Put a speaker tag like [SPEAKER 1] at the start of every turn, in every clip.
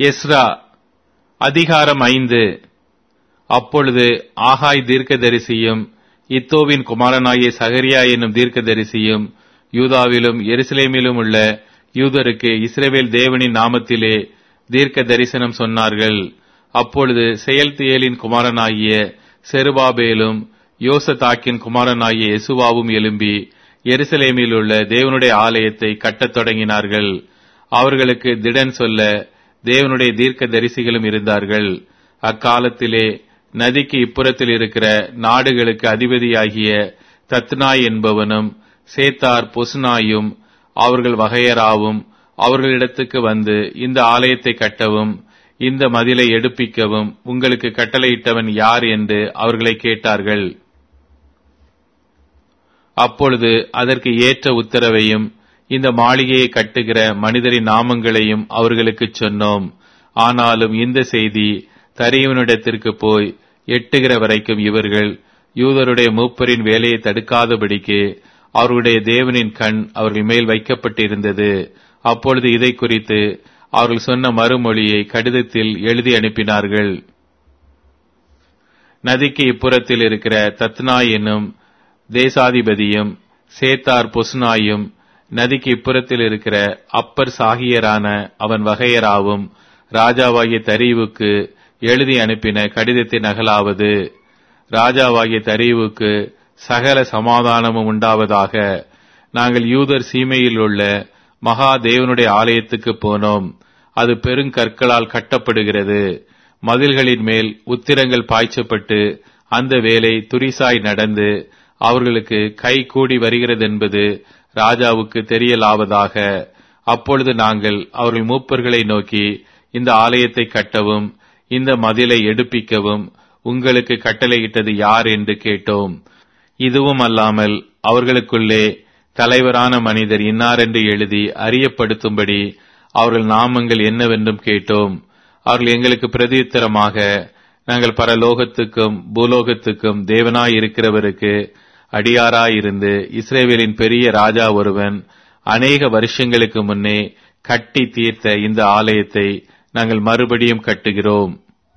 [SPEAKER 1] Ezra அதிகாரம் ஐந்து அப்பொழுது ஆகாய் தீர்க்கதரிசியும் இத்தோவின் குமாரனாகிய சகரியா என்னும் தீர்க்கதரிசியும் யூதாவிலும் எருசலேமிலும் உள்ள யூதருக்கு இஸ்ரவேல் தேவனின் நாமத்திலே தீர்க்க தரிசனம் சொன்னார்கள் அப்பொழுது செயல்தியேலின் குமாரனாகிய செருபாபேலும் யோசதாக்கின் குமாரனாகிய எசுவாவும் எழும்பி எருசலேமில் உள்ள தேவனுடைய ஆலயத்தை கட்டத் தொடங்கினார்கள் அவர்களுக்கு திடன் சொல்ல தேவனுடைய தீர்க்க தரிசிகளும் இருந்தார்கள் அக்காலத்திலே நதிக்கு இப்புறத்தில் இருக்கிற நாடுகளுக்கு அதிபதியாகிய தத்னாய் என்பவனும் சேத்தார் பொசுனாயும் அவர்கள் வகையராவும் அவர்களிடத்துக்கு வந்து இந்த ஆலயத்தை கட்டவும் இந்த மதிலை எடுப்பிக்கவும் உங்களுக்கு கட்டளையிட்டவன் யார் என்று அவர்களை கேட்டார்கள் அப்பொழுது அதற்கு ஏற்ற உத்தரவையும் இந்த மாளிகையை கட்டுகிற மனிதரின் நாமங்களையும் அவர்களுக்கு சொன்னோம் ஆனாலும் இந்த செய்தி தரியவனிடத்திற்கு போய் எட்டுகிற வரைக்கும் இவர்கள் யூதருடைய மூப்பரின் வேலையை தடுக்காதபடிக்கு அவர்களுடைய தேவனின் கண் அவர்கள் மேல் வைக்கப்பட்டிருந்தது அப்பொழுது இதை குறித்து அவர்கள் சொன்ன மறுமொழியை கடிதத்தில் எழுதி அனுப்பினார்கள் நதிக்கு இப்புறத்தில் இருக்கிற தத்னாய் என்னும் தேசாதிபதியும் சேத்தார் பொசுனாயும் நதிக்கு இப்புறத்தில் இருக்கிற அப்பர் சாகியரான அவன் வகையராவும் ராஜாவாகிய தரீவுக்கு எழுதி அனுப்பின கடிதத்தின் நகலாவது ராஜாவாகிய தரீவுக்கு சகல சமாதானமும் உண்டாவதாக நாங்கள் யூதர் சீமையில் உள்ள மகா தேவனுடைய ஆலயத்துக்கு போனோம் அது பெருங்கற்களால் கட்டப்படுகிறது மதில்களின் மேல் உத்திரங்கள் பாய்ச்சப்பட்டு அந்த வேலை துரிசாய் நடந்து அவர்களுக்கு கை கூடி வருகிறதென்பது ராஜாவுக்கு தெரியலாவதாக அப்பொழுது நாங்கள் அவர்கள் மூப்பர்களை நோக்கி இந்த ஆலயத்தை கட்டவும் இந்த மதிலை எடுப்பிக்கவும் உங்களுக்கு கட்டளையிட்டது யார் என்று கேட்டோம் இதுவும் அல்லாமல் அவர்களுக்குள்ளே தலைவரான மனிதர் இன்னாரென்று எழுதி அறியப்படுத்தும்படி அவர்கள் நாமங்கள் என்னவென்றும் கேட்டோம் அவர்கள் எங்களுக்கு பிரதியுத்தரமாக நாங்கள் பரலோகத்துக்கும் பூலோகத்துக்கும் தேவனாயிருக்கிறவருக்கு அடியாராயிருந்து இஸ்ரேவேலின் பெரிய ராஜா ஒருவன் அநேக வருஷங்களுக்கு முன்னே கட்டி தீர்த்த இந்த ஆலயத்தை நாங்கள் மறுபடியும் கட்டுகிறோம்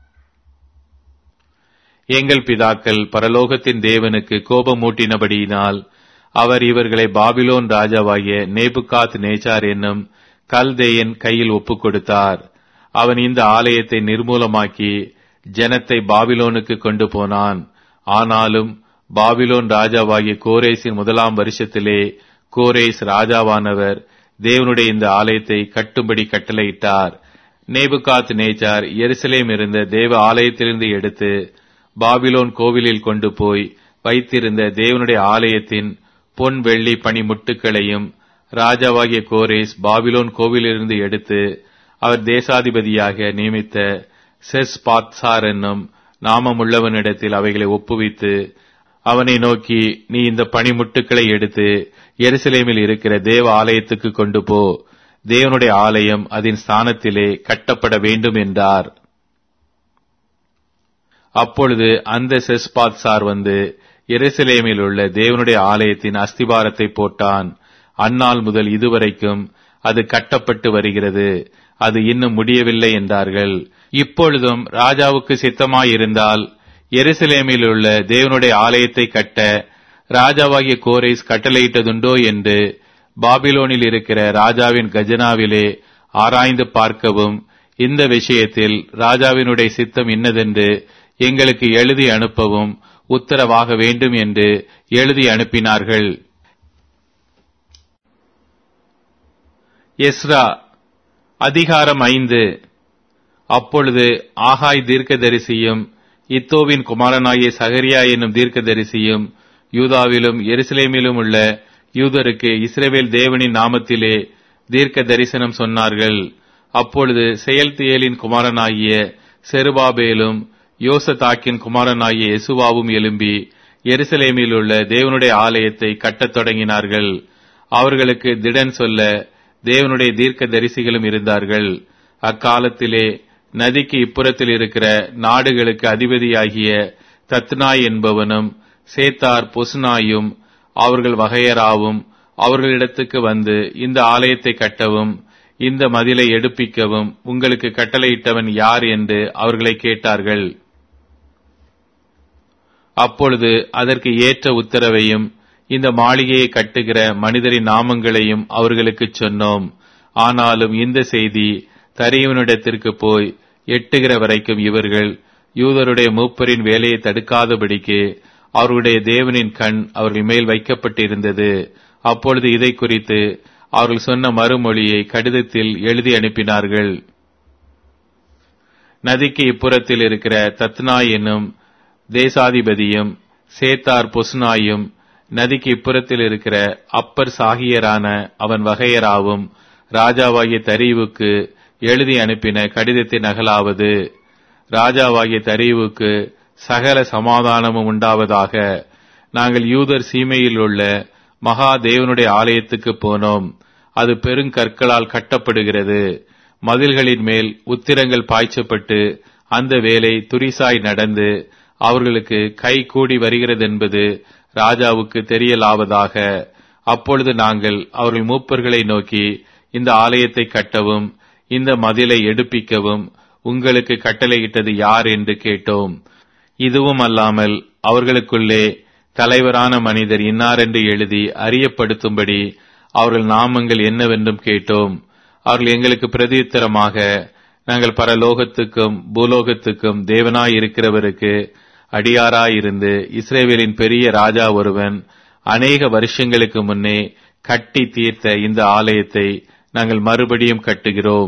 [SPEAKER 1] எங்கள் பிதாக்கள் பரலோகத்தின் தேவனுக்கு கோபமூட்டினபடியினால் அவர் இவர்களை பாபிலோன் ராஜாவாகிய நேபுகாத் நேச்சார் என்னும் கல்தேயன் கையில் ஒப்புக் கொடுத்தார் அவன் இந்த ஆலயத்தை நிர்மூலமாக்கி ஜனத்தை பாபிலோனுக்கு கொண்டு போனான் ஆனாலும் பாபிலோன் ராஜாவாகிய கோரேசின் முதலாம் வருஷத்திலே கோரேஸ் ராஜாவானவர் தேவனுடைய இந்த ஆலயத்தை கட்டும்படி கட்டளையிட்டார் நேபுகாத் நேச்சார் எருசலேம் இருந்த தேவ ஆலயத்திலிருந்து எடுத்து பாபிலோன் கோவிலில் கொண்டு போய் வைத்திருந்த தேவனுடைய ஆலயத்தின் பொன் வெள்ளி பனிமுட்டுகளையும் ராஜாவாகிய கோரேஸ் பாபிலோன் கோவிலிருந்து எடுத்து அவர் தேசாதிபதியாக நியமித்த செஸ் பாத்சார் என்னும் நாமமுள்ளவனிடத்தில் அவைகளை ஒப்புவித்து அவனை நோக்கி நீ இந்த பனிமுட்டுக்களை எடுத்து எருசலேமில் இருக்கிற தேவ ஆலயத்துக்கு கொண்டு போ தேவனுடைய ஆலயம் அதன் ஸ்தானத்திலே கட்டப்பட வேண்டும் என்றார் அப்பொழுது அந்த செஸ்பாத்சார் வந்து எருசலேமில் உள்ள தேவனுடைய ஆலயத்தின் அஸ்திபாரத்தை போட்டான் அந்நாள் முதல் இதுவரைக்கும் அது கட்டப்பட்டு வருகிறது அது இன்னும் முடியவில்லை என்றார்கள் இப்பொழுதும் ராஜாவுக்கு சித்தமாயிருந்தால் எருசலேமில் உள்ள தேவனுடைய ஆலயத்தை கட்ட ராஜாவாகிய கோரேஸ் கட்டளையிட்டதுண்டோ என்று பாபிலோனில் இருக்கிற ராஜாவின் கஜனாவிலே ஆராய்ந்து பார்க்கவும் இந்த விஷயத்தில் ராஜாவினுடைய சித்தம் இன்னதென்று எங்களுக்கு எழுதி அனுப்பவும் உத்தரவாக வேண்டும் என்று எழுதி அனுப்பினார்கள் எஸ்ரா அதிகாரம் ஐந்து அப்பொழுது ஆகாய் தீர்க்கதரிசியும் இத்தோவின் குமாரனாகிய சகரியா என்னும் தீர்க்கதரிசியும் யூதாவிலும் எருசலேமிலும் உள்ள யூதருக்கு இஸ்ரேவேல் தேவனின் நாமத்திலே தீர்க்க தரிசனம் சொன்னார்கள் அப்பொழுது செயல்தியேலின் குமாரனாகிய செருபாபேலும் யோசதாக்கின் குமாரனாகிய எசுவாவும் எழும்பி எருசலேமில் உள்ள தேவனுடைய ஆலயத்தை கட்டத் தொடங்கினார்கள் அவர்களுக்கு திடன் சொல்ல தேவனுடைய தீர்க்க தரிசிகளும் இருந்தார்கள் அக்காலத்திலே நதிக்கு இப்புறத்தில் இருக்கிற நாடுகளுக்கு அதிபதியாகிய தத்னாய் என்பவனும் சேத்தார் பொசுனாயும் அவர்கள் வகையராவும் அவர்களிடத்துக்கு வந்து இந்த ஆலயத்தை கட்டவும் இந்த மதிலை எடுப்பிக்கவும் உங்களுக்கு கட்டளையிட்டவன் யார் என்று அவர்களை கேட்டார்கள் அப்பொழுது அதற்கு ஏற்ற உத்தரவையும் இந்த மாளிகையை கட்டுகிற மனிதரின் நாமங்களையும் அவர்களுக்கு சொன்னோம் ஆனாலும் இந்த செய்தி தரியவனிடத்திற்கு போய் எட்டுகிற வரைக்கும் இவர்கள் யூதருடைய மூப்பரின் வேலையை தடுக்காதபடிக்கு அவர்களுடைய தேவனின் கண் அவர்கள் மேல் வைக்கப்பட்டிருந்தது அப்பொழுது இதை குறித்து அவர்கள் சொன்ன மறுமொழியை கடிதத்தில் எழுதி அனுப்பினார்கள் நதிக்கு இப்புறத்தில் இருக்கிற தத்னாய் என்னும் தேசாதிபதியும் சேத்தார் பொஸ்னாயும் நதிக்கு இப்புறத்தில் இருக்கிற அப்பர் சாகியரான அவன் வகையராவும் ராஜாவாகிய தரீவுக்கு எழுதி அனுப்பின கடிதத்தின் நகலாவது ராஜாவாகிய தரீவுக்கு சகல சமாதானமும் உண்டாவதாக நாங்கள் யூதர் சீமையில் உள்ள மகா தேவனுடைய ஆலயத்துக்கு போனோம் அது பெருங்கற்களால் கட்டப்படுகிறது மதில்களின் மேல் உத்திரங்கள் பாய்ச்சப்பட்டு அந்த வேலை துரிசாய் நடந்து அவர்களுக்கு கை கூடி வருகிறதென்பது ராஜாவுக்கு தெரியலாவதாக அப்பொழுது நாங்கள் அவர்கள் மூப்பர்களை நோக்கி இந்த ஆலயத்தை கட்டவும் இந்த மதிலை எடுப்பிக்கவும் உங்களுக்கு கட்டளையிட்டது யார் என்று கேட்டோம் இதுவும் அல்லாமல் அவர்களுக்குள்ளே தலைவரான மனிதர் இன்னாரென்று எழுதி அறியப்படுத்தும்படி அவர்கள் நாமங்கள் என்னவென்றும் கேட்டோம் அவர்கள் எங்களுக்கு பிரதியுத்தரமாக நாங்கள் பரலோகத்துக்கும் பூலோகத்துக்கும் தேவனாயிருக்கிறவருக்கு அடியாராயிருந்து இஸ்ரேவேலின் பெரிய ராஜா ஒருவன் அநேக வருஷங்களுக்கு முன்னே கட்டி தீர்த்த இந்த ஆலயத்தை நாங்கள் மறுபடியும் கட்டுகிறோம்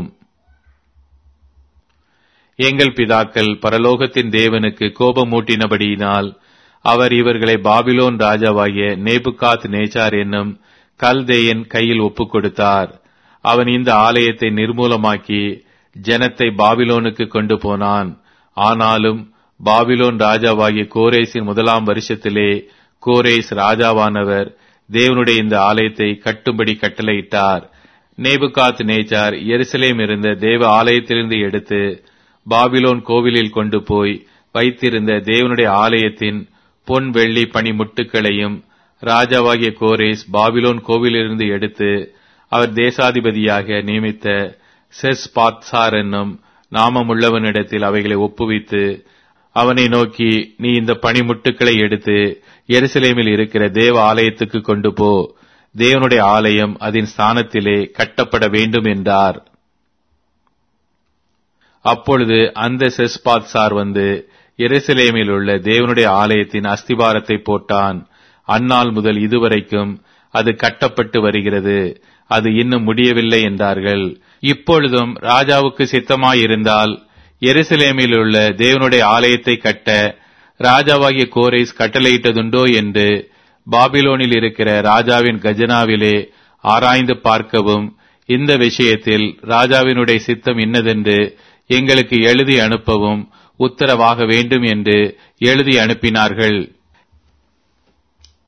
[SPEAKER 1] எங்கள் பிதாக்கள் பரலோகத்தின் தேவனுக்கு கோபமூட்டினபடியினால் அவர் இவர்களை பாபிலோன் ராஜாவாகிய நேபுகாத் நேச்சார் என்னும் கல்தேயன் கையில் ஒப்புக் கொடுத்தார் அவன் இந்த ஆலயத்தை நிர்மூலமாக்கி ஜனத்தை பாபிலோனுக்கு கொண்டு போனான் ஆனாலும் பாபிலோன் ராஜாவாகிய கோரேசின் முதலாம் வருஷத்திலே கோரேஸ் ராஜாவானவர் தேவனுடைய இந்த ஆலயத்தை கட்டும்படி கட்டளையிட்டார் நேபுகாத் நேச்சார் எருசலேம் இருந்த தேவ ஆலயத்திலிருந்து எடுத்து பாபிலோன் கோவிலில் கொண்டு போய் வைத்திருந்த தேவனுடைய ஆலயத்தின் பொன் வெள்ளி பனிமுட்டுகளையும் ராஜாவாகிய கோரேஸ் பாபிலோன் கோவிலிருந்து எடுத்து அவர் தேசாதிபதியாக நியமித்த செஸ் பாத்சார் என்னும் நாமமுள்ளவனிடத்தில் அவைகளை ஒப்புவித்து அவனை நோக்கி நீ இந்த பனிமுட்டுக்களை எடுத்து எருசலேமில் இருக்கிற தேவ ஆலயத்துக்கு கொண்டு போ தேவனுடைய ஆலயம் அதன் ஸ்தானத்திலே கட்டப்பட வேண்டும் என்றார் அப்பொழுது அந்த செஸ்பாத்சார் வந்து எருசலேமில் உள்ள தேவனுடைய ஆலயத்தின் அஸ்திபாரத்தை போட்டான் அந்நாள் முதல் இதுவரைக்கும் அது கட்டப்பட்டு வருகிறது அது இன்னும் முடியவில்லை என்றார்கள் இப்பொழுதும் ராஜாவுக்கு சித்தமாயிருந்தால் எருசலேமில் உள்ள தேவனுடைய ஆலயத்தை கட்ட ராஜாவாகிய கோரேஸ் கட்டளையிட்டதுண்டோ என்று பாபிலோனில் இருக்கிற ராஜாவின் கஜனாவிலே ஆராய்ந்து பார்க்கவும் இந்த விஷயத்தில் ராஜாவினுடைய சித்தம் இன்னதென்று எங்களுக்கு எழுதி அனுப்பவும் உத்தரவாக வேண்டும் என்று எழுதி அனுப்பினார்கள்